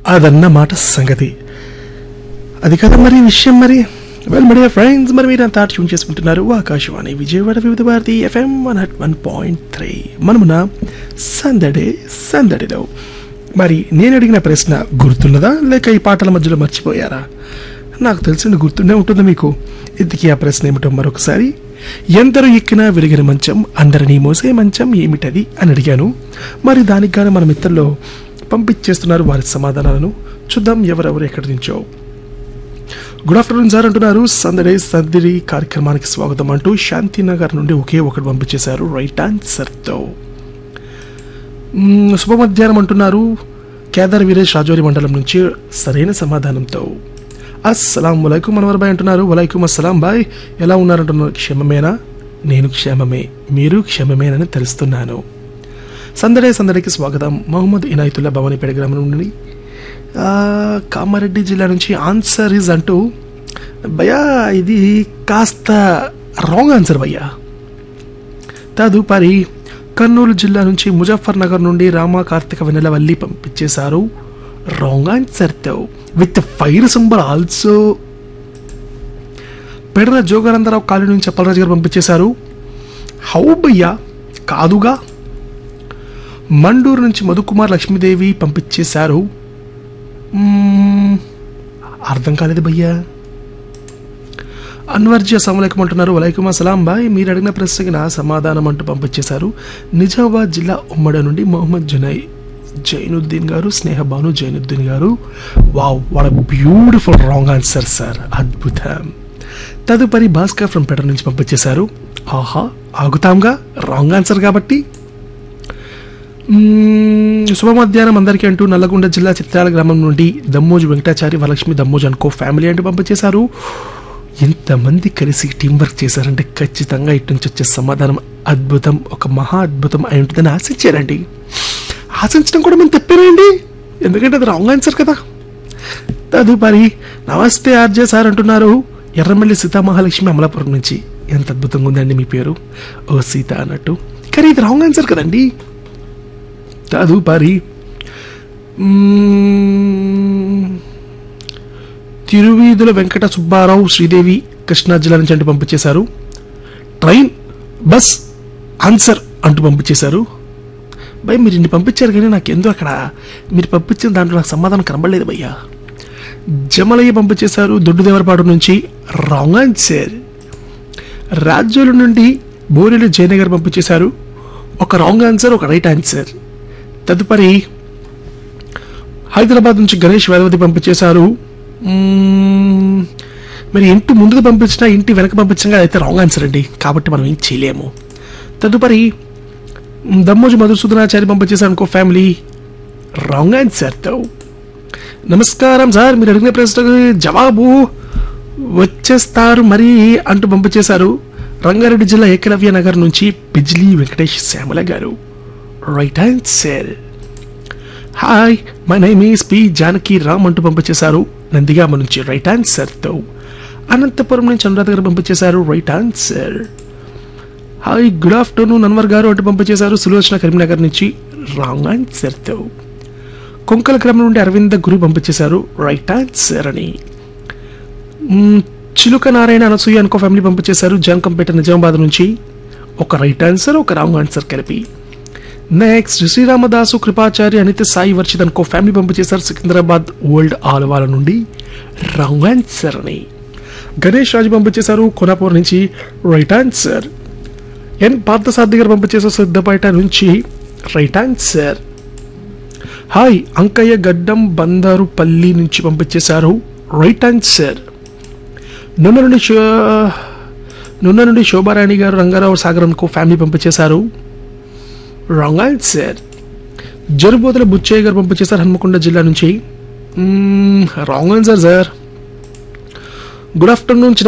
అదన్నమాట సంగతి అది కదా మరి విషయం మరి వెల్ మడియా ఫ్రెండ్స్ మరి మీరు అంతా ట్యూన్ చేసుకుంటున్నారు ఆకాశవాణి విజయవాడ వివిధ భారతి ఎఫ్ఎం వన్ హట్ వన్ పాయింట్ త్రీ మనమున సందడే సందడిలో మరి నేను అడిగిన ప్రశ్న గుర్తున్నదా లేక ఈ పాటల మధ్యలో మర్చిపోయారా నాకు తెలిసిన గుర్తుండే ఉంటుంది మీకు ఇంతకీ ఆ ప్రశ్న ఏమిటో మరొకసారి ఎందరు ఎక్కినా విరిగిన మంచం అందరినీ మోసే మంచం ఏమిటది అని అడిగాను మరి దానికి గాను మన మిత్రుల్లో పంపించేస్తున్నారు వారి సమాధానాలను చూద్దాం ఎవరెవరు ఎక్కడి నుంచో గుడ్ ఆఫ్టర్నూన్ సార్ అంటున్నారు సందడే సందడి కార్యక్రమానికి స్వాగతం అంటూ శాంతినగర్ నుండి ఒకే ఒకటి పంపించేశారు రైట్ ఆన్సర్తో మ్మ్, శుభ మధ్యాహ్నం అంటున్నారు కేదార్ వీరేష్ రాజోరి మండలం నుంచి సరైన సమాధానంతో అస్సలం వలైకుం అనవర్ బాయ్ అంటున్నారు వలైకుం అస్సలాం బాయ్ ఎలా ఉన్నారంటున్నారు క్షేమమేనా నేను క్షేమమే మీరు క్షేమమేనని తెలుస్తున్నాను సందడే సందడికి స్వాగతం మహమ్మద్ ఇనాయతుల్లా భవానీపేట గ్రామం నుండి ఆ, కామారెడ్డి జిల్లా నుంచి ఆన్సర్ ఇస్ అంటూ భయ్యా ఇది కాస్త రాంగ్ ఆన్సర్ భయ్యా తదుపరి కర్నూలు జిల్లా నుంచి ముజఫర్ నగర్ నుండి రామ కార్తిక వెన్నెలవల్లి పంపించేశారు రాంగ్ ఆన్సర్తో with fire symbol also Pedana Joganandarao colony నుంచి అప్పలరాజు గారు పంపించేశారు హౌ భయ్యా కాదుగా మండూరు నుంచి మధుకుమార్ లక్ష్మీదేవి పంపించేశారు మ్మ్, అర్థం కాలేదు భయ్యా అన్వర్జీ అస్సలం అంటున్నారు వలైకుమ్ అస్సలాం బాయ్ మీరు అడిగిన ప్రశ్నకి నా సమాధానం అంటూ పంపించేశారు నిజామాబాద్ జిల్లా ఉమ్మడి నుండి మొహమ్మద్ జునై జైనుద్దీన్ గారు Snehabanu Zainuddin garu wow what beautiful wrong answer sir అద్భుతం తదుపరి భాస్కర్ ఫ్రమ్ పెటర్ నుంచి పంపించేశారు ఆహా ఆగుతాంగా రాంగ్ ఆన్సర్ కాబట్టి మ్మ్, శుభ మధ్యాహ్నం అందరికీ అంటూ నల్లగొండ జిల్లా చిత్రాల గ్రామం నుండి దమ్మోజు వెంకటాచారి వరలక్ష్మి దమ్మోజు అనుకో ఫ్యామిలీ అంటూ పంపించేశారు ఎంతమంది కలిసి టీం వర్క్ చేశారంటే ఖచ్చితంగా ఇటు నుంచి వచ్చే సమాధానం అద్భుతం ఒక మహా అద్భుతం అయి ఉంటుందని ఆశించారండి ఆశించడం కూడా మేము తప్పేనండి ఎందుకంటే అది రాంగ్ ఆన్సర్ కదా తదుపరి నమస్తే ఆర్జే సార్ అంటున్నారు ఎర్రమల్లి సీతామహాలక్ష్మి అమలాపురం నుంచి ఎంత అద్భుతంగా ఉందండి మీ పేరు ఓ సీత అన్నట్టు కానీ ఇది రాంగ్ ఆన్సర్ కదండి తదుపరి మ్మ్, తిరువీధుల వెంకట సుబ్బారావు శ్రీదేవి కృష్ణా జిల్లా నుంచి అంటూ పంపించేశారు ట్రైన్ బస్ ఆన్సర్ అంటూ పంపించేశారు భయ్ మీరు ఇన్ని పంపించారు కానీ నాకు ఎందుకు అక్కడ మీరు పంపించిన దాంట్లో నాకు సమాధానం కనబడలేదు భయ్యా జమలయ్య పంపించేశారు దొడ్డుదేవరపాడు నుంచి రాంగ్ ఆన్సర్ రాజ్యాల నుండి బోరెలు జయనగర్ పంపించేశారు ఒక రాంగ్ ఆన్సర్ ఒక రైట్ ఆన్సర్ తదుపరి హైదరాబాద్ నుంచి గణేష్ వేదవతి పంపించేశారు మ్మ్, మరి ఇంటి ముందుకు పంపించినా ఇంటి వెనక పంపించినా అయితే రాంగ్ ఆన్సర్ అండి కాబట్టి మనం ఏం చేయలేము తదుపరి మ్, దమ్మోజు మధుసూదనాచారి పంపించేశారు అనుకో ఫ్యామిలీ రాంగ్ ఆన్సర్తో నమస్కారం సార్ మీరు అడిగిన ప్రశ్నకు జవాబు వచ్చేస్తారు మరి అంటూ పంపించేశారు రంగారెడ్డి జిల్లా ఏకలవ్య నగర్ నుంచి Bijli Venkatesh Shyamala garu right answer hi my name is P Janaki Ram అంటూ పంపించేశారు నందిగామ నుంచి రైట్ ఆన్సర్తో అనంతపురం నుంచి అనురాధ గారు పంపించేశారు right answer hi good afternoon Anwar garu అంటూ పంపించేశారు సులోచన కరీంనగర్ నుంచి రాంగ్ ఆన్సర్తో కొంకల గ్రామం నుండి అరవింద గురు పంపించేశారు రైట్ ఆన్సర్ అని మ్మ్, చిలుక నారాయణ అనసూయ అనుకో ఫ్యామిలీ పంపించేశారు జాంకంపేట నిజామాబాద్ నుంచి ఒక రైట్ ఆన్సర్ ఒక రాంగ్ ఆన్సర్ కలిపి నెక్స్ట్ శ్రీరామదాసు కృపాచారి అనిత సాయి వర్షిత్ అనుకో ఫ్యామిలీ పంపించేశారు సికింద్రాబాద్ ఓల్డ్ ఆలవాల నుండి రాంగ్ ఆన్సర్ అని గణేష్ రాజు పంపించేశారు కొనాపూర్ నుంచి రైట్ ఆన్సర్ ఎన్ పార్థసారథి గారు పంపించేశారు సిద్ధపేట నుంచి రైట్ ఆన్సర్ హాయ్ అంకయ్య గడ్డం బందారుపల్లి నుంచి పంపించేశారు రైట్ ఆన్సర్ నున్న నుండి శో నున్న నుండి శోభారాణి గారు రంగారావు సాగర్ అనుకో ఫ్యామిలీ పంపించేశారు రాంగ్ ఆన్సర్ జరుబోతుల బుచ్చయ్య గారు పంపించేశారు హన్మకొండ జిల్లా నుంచి wrong answer sir good afternoon